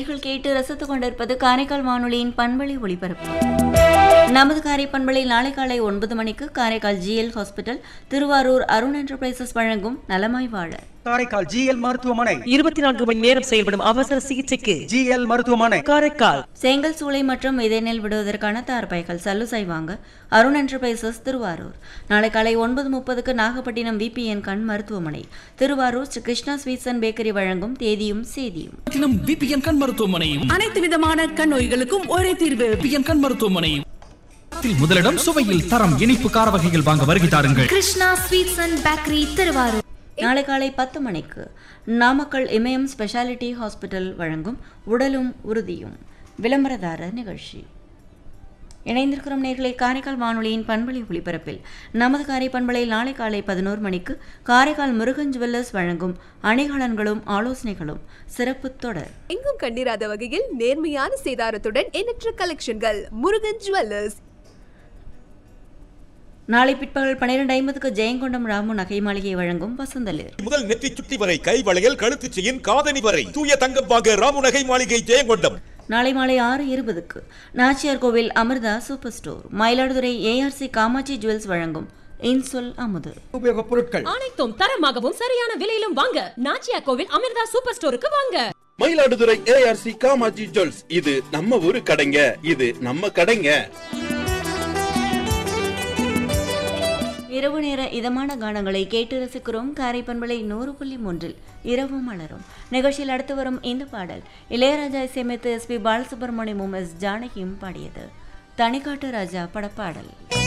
நேர்கள் கேட்டு ரசித்துக் கொண்டிருப்பது காரைக்கால் வானொலியின் பண்பலை ஒளிபரப்பு நமது காரை பண்பலை நாளை காலை ஒன்பது மணிக்கு Karaikal GL hospital Thiruvarur Arun enterprises வழங்கும் நலமாய் வாழ காரைக்கால் ஜிஎல் மருத்துவமனை இருபத்தி நான்கு மணி நேரம் செயல்படும் அவசர சிகிச்சைக்கு ஜிஎல் மருத்துவமனை காரைக்கால் செங்கல் சூளை மற்றும் விதைநெல் விடுவதற்கான தார்பாய்கள் சல்லுசை வாங்க அருண் என்டர்பிரைசஸ் திருவாரூர் நாளை காலை ஒன்பது முப்பதுக்கு நாகப்பட்டினம் விபிஎன் கண் மருத்துவமனை Thiruvarur Sri Krishna sweets and bakery வழங்கும் தேதியும் சேதியும் பட்டினம் விபிஎன் கண் மருத்துவமனையும் அனைத்து விதமான கண் நோய்களுக்கும் ஒரே தீர்வு விபிஎன் கண் மருத்துவமனையும் முதலிடம் சுவையில் தரம் இனிப்பு கார வகைகள் வாங்க வருகை தாருங்கள் Krishna sweets and bakery Thiruvarur நாளை காலை பத்து மணிக்கு நாமக்கல் இமயம் ஸ்பெஷாலிட்டி ஹாஸ்பிட்டல் வழங்கும் உடலும் உறுதியும் விளம்பரதார நிகழ்ச்சி இணைந்திருக்கிறோம் நேர்களை காரைக்கால் வானொலியின் பண்பலை ஒளிபரப்பில் நமது காரை பண்பலையில் நாளை காலை பதினோரு மணிக்கு காரைக்கால் முருகன் ஜுவல்லர்ஸ் வழங்கும் அணிகலன்களும் ஆலோசனைகளும் சிறப்பு தொடர் எங்கும் கண்டிராத வகையில் நேர்மையான சேதாரத்துடன் எண்ணற்ற கலெக்ஷன்கள் முருகன் ஜுவல்லர்ஸ் நாளை பிற்பகல் பன்னிரண்டு ஐம்பதுக்கு ஜெயங்கொண்டம் ராமு நகை மாளிகை வழங்கும் வசந்தலிர் முதல் நெற்றி சுட்டி வரை கை வளையல் கழுத்து செயின் காதணி வரை தூய தங்கம் வாங்க ராமு நகை மாளிகை ஜெயங்கொண்டம் நாளை மாலை ஆறு இருபதுக்கு Nachiyar Kovil Amrita super store Mayiladuthurai ARC Kamatchi jewels வழங்கும் இன்சொல் அமுது உபயோகப் பொருட்கள் அனைத்தும் தரமாகவும் சரியான விலையிலும் வாங்க நாச்சியா கோவில் அமிர்தா சூப்பர் ஸ்டோருக்கு வாங்க மயிலாடுதுறை ஏஆர்சி காமாஜி ஜுவல்ஸ் இது நம்ம ஊரு கடைங்க இது நம்ம கடைங்க இரவு நேர இதமான கானங்களை கேட்டு ரசிக்கிறோம் காரை பண்பலை நூறு புள்ளி மூன்றில் இரவு மலரும் நிகழ்ச்சியில் அடுத்து வரும் இந்த பாடல் இளையராஜா இசையமைத்து எஸ் பி பாலசுப்ரமணியமும் எஸ் ஜானகியும் பாடியது தனிக்காட்டு ராஜா படப்பாடல்